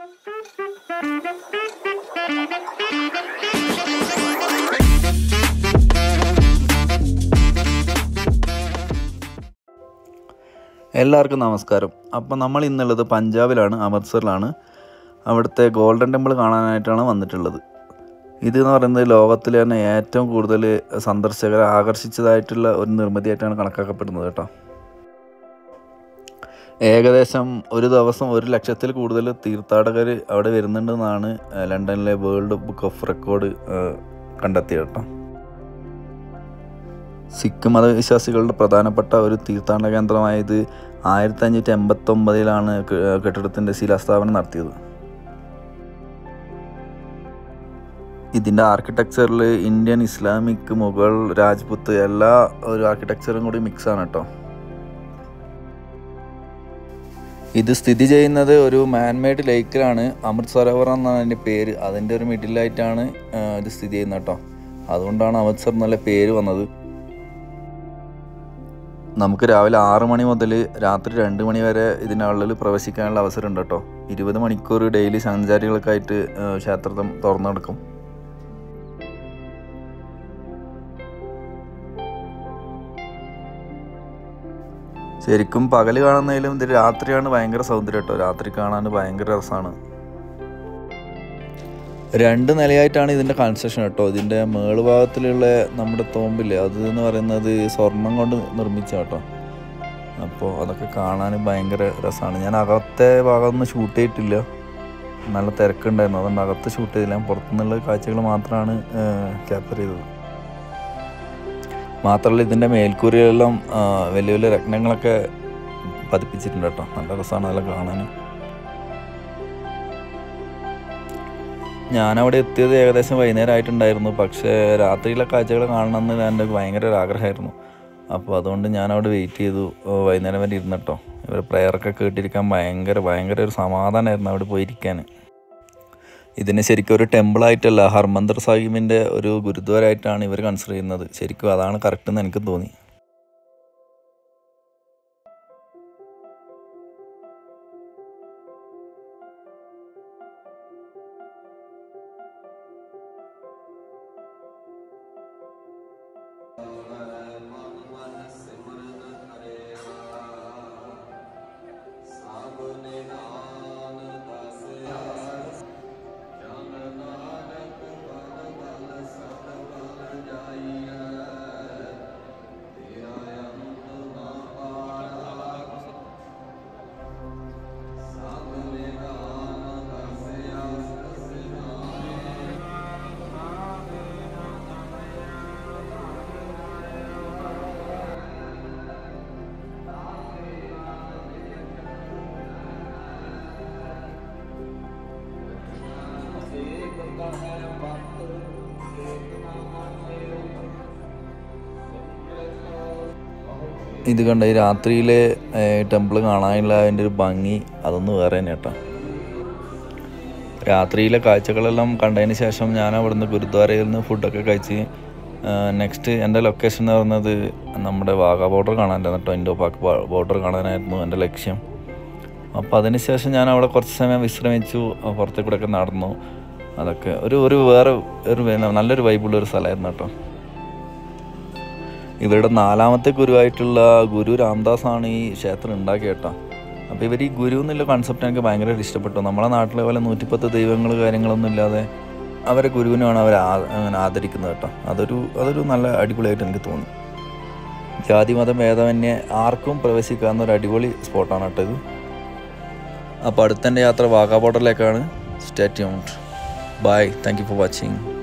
എല്ലാവർക്കും നമസ്കാരം അപ്പോൾ നമ്മൾ ഇന്നുള്ളത് പഞ്ചാബിലാണ് അമൃത്സറിലാണ് അവിടുത്തെ ഗോൾഡൻ ടെമ്പിൾ കാണാനായിട്ടാണ് വന്നിട്ടുള്ളത് ഇത് എന്ന് പറയുന്നത് ലോകത്തിൽ തന്നെ ഏറ്റവും കൂടുതൽ സന്ദർശകരെ ആകർഷിച്ചതായിട്ടുള്ള ഒരു നിർമ്മിതിയായിട്ടാണ് കണക്കാക്കപ്പെടുന്നത് കേട്ടോ ഏകദേശം ഒരു ദിവസം ഒരു ലക്ഷത്തിൽ കൂടുതൽ തീർത്ഥാടകർ അവിടെ വരുന്നുണ്ടെന്നാണ് ഏഹ്, ലണ്ടനിലെ വേൾഡ് ബുക്ക് ഓഫ് റെക്കോർഡ് ഏഹ്, കണ്ടെത്തിയത് കേട്ടോ സിഖ് മതവിശ്വാസികളുടെ പ്രധാനപ്പെട്ട ഒരു തീർത്ഥാടന കേന്ദ്രമായത് ആയിരത്തി അഞ്ഞൂറ്റി എൺപത്തി ഒമ്പതിലാണ് കെട്ടിടത്തിൻ്റെ ശിലാസ്ഥാപനം നടത്തിയത് ഇതിൻ്റെ ആർക്കിടെക്ചറിൽ ഇന്ത്യൻ ഇസ്ലാമിക് മുഗൾ രാജ്പുത്ത് എല്ലാ ഒരു ആർക്കിടെക്ചറും കൂടി മിക്സ് ആണ് കേട്ടോ ഇത് സ്ഥിതി ചെയ്യുന്നത് ഒരു മാൻമെയ്ഡ് ലേക്കിലാണ് അമൃത് സരോവർ എന്നാണ് അതിൻ്റെ പേര് അതിൻ്റെ ഒരു മിഡിലായിട്ടാണ് ഇത് സ്ഥിതി ചെയ്യുന്നത് കേട്ടോ അതുകൊണ്ടാണ് അമൃത്സർ എന്നുള്ള പേര് വന്നത് നമുക്ക് രാവിലെ ആറ് മണി മുതൽ രാത്രി രണ്ട് മണി വരെ ഇതിനുള്ളിൽ പ്രവേശിക്കാനുള്ള അവസരം ഉണ്ട് കേട്ടോ ഇരുപത് മണിക്കൂർ ഡെയിലി സഞ്ചാരികൾക്കായിട്ട് ഏഹ്, ക്ഷേത്രം തുറന്നു നടക്കും ശരിക്കും പകൽ കാണുന്നതിലും ഇത് രാത്രിയാണ് ഭയങ്കര സൗന്ദര്യം കേട്ടോ രാത്രി കാണാൻ ഭയങ്കര രസമാണ് രണ്ട് നിലയായിട്ടാണ് ഇതിൻ്റെ കൺസ്ട്രക്ഷൻ കേട്ടോ ഇതിൻ്റെ മേള് ഭാഗത്തിലുള്ള നമ്മുടെ തോമ്പില്ലേ അത് എന്ന് പറയുന്നത് സ്വർണം കൊണ്ട് നിർമ്മിച്ച കേട്ടോ അപ്പോൾ അതൊക്കെ കാണാൻ ഭയങ്കര രസമാണ് ഞാൻ അകത്തെ ഭാഗമൊന്നും ഷൂട്ട് ചെയ്തിട്ടില്ല നല്ല തിരക്കുണ്ടായിരുന്നു അതുകൊണ്ട് അകത്ത് ഷൂട്ട് ചെയ്തില്ല ഞാൻ പുറത്തുനിന്നുള്ള കാഴ്ചകൾ മാത്രമാണ് ക്യാപ്ചർ ചെയ്തത് മാത്രമല്ല ഇതിൻ്റെ മേൽക്കൂരയെല്ലാം ആ, വലിയ വലിയ രത്നങ്ങളൊക്കെ പതിപ്പിച്ചിട്ടുണ്ട് കേട്ടോ നല്ല രസമാണ് അതെല്ലാം കാണാൻ ഞാനവിടെ എത്തിയത് ഏകദേശം വൈകുന്നേരം ആയിട്ടുണ്ടായിരുന്നു പക്ഷേ രാത്രിയിലെ കാഴ്ചകൾ കാണണമെന്ന് എൻ്റെ ഭയങ്കര ഒരു ആഗ്രഹമായിരുന്നു അപ്പോൾ അതുകൊണ്ട് ഞാൻ അവിടെ വെയിറ്റ് ചെയ്തു ഓ, വൈകുന്നേരം വരെ ഇരുന്നിട്ടോ ഇവർ പ്രെയറൊക്കെ കേട്ടിരിക്കാൻ ഭയങ്കര ഭയങ്കര ഒരു സമാധാനമായിരുന്നു അവിടെ പോയിരിക്കാൻ ഇതിനെ ശരിക്കും ഒരു ടെമ്പിളായിട്ടല്ല ഹർമന്ദർ സാഹിബിൻ്റെ ഒരു ഗുരുദ്വാരായിട്ടാണ് ഇവർ കൺസിഡർ ചെയ്യുന്നത് ശരിക്കും അതാണ് കറക്റ്റ് എന്ന് എനിക്ക് തോന്നി ഇത് കണ്ട ഈ രാത്രിയിലെ ടെമ്പിൾ കാണാനുള്ള അതിൻ്റെ ഒരു ഭംഗി അതൊന്ന് വേറെ തന്നെ കേട്ടോ രാത്രിയിലെ കാഴ്ചകളെല്ലാം കണ്ടതിന് ശേഷം ഞാൻ അവിടുന്ന് ഗുരുദ്വാരയിൽ നിന്ന് ഫുഡൊക്കെ കഴിച്ച് നെക്സ്റ്റ് എൻ്റെ ലൊക്കേഷൻ എന്ന് പറയുന്നത് നമ്മുടെ വാഗ ബോർഡർ കാണാനായിരുന്നു കേട്ടോ ഇൻഡോ പാക് ബോർഡർ കാണാനായിരുന്നു എൻ്റെ ലക്ഷ്യം അപ്പോൾ അതിന് ശേഷം ഞാൻ അവിടെ കുറച്ച് സമയം വിശ്രമിച്ചു പുറത്തേക്ക് കൂടെ ഒക്കെ നടന്നു അതൊക്കെ ഒരു ഒരു വേറെ ഒരു നല്ലൊരു വൈബുള്ള ഒരു സ്ഥലമായിരുന്നു കേട്ടോ ഇവരുടെ നാലാമത്തെ ഗുരുവായിട്ടുള്ള ഗുരു രാംദാസ് ആണ് ഈ ക്ഷേത്രം ഉണ്ടാക്കിയ കേട്ടോ അപ്പോൾ ഇവർ ഈ ഗുരു എന്നുള്ള കൺസെപ്റ്റ് എനിക്ക് ഭയങ്കരമായിട്ട് ഇഷ്ടപ്പെട്ടു നമ്മളെ നാട്ടിലെ പോലെ നൂറ്റിപ്പത്ത് ദൈവങ്ങൾ കാര്യങ്ങളൊന്നും ഇല്ലാതെ അവരെ ഗുരുവിനെയാണ് അവർ അങ്ങനെ ആദരിക്കുന്നത് കേട്ടോ അതൊരു അതൊരു നല്ല അടിപൊളിയായിട്ട് എനിക്ക് തോന്നി ജാതി മതം ഭേദമന്യേ ആർക്കും പ്രവേശിക്കാവുന്ന ഒരു അടിപൊളി സ്പോട്ടാണ് കേട്ടോ ഇത് അപ്പോൾ അടുത്തെൻ്റെ യാത്ര വാഗാ ബോർഡറിലേക്കാണ് stay tuned bye thank you for watching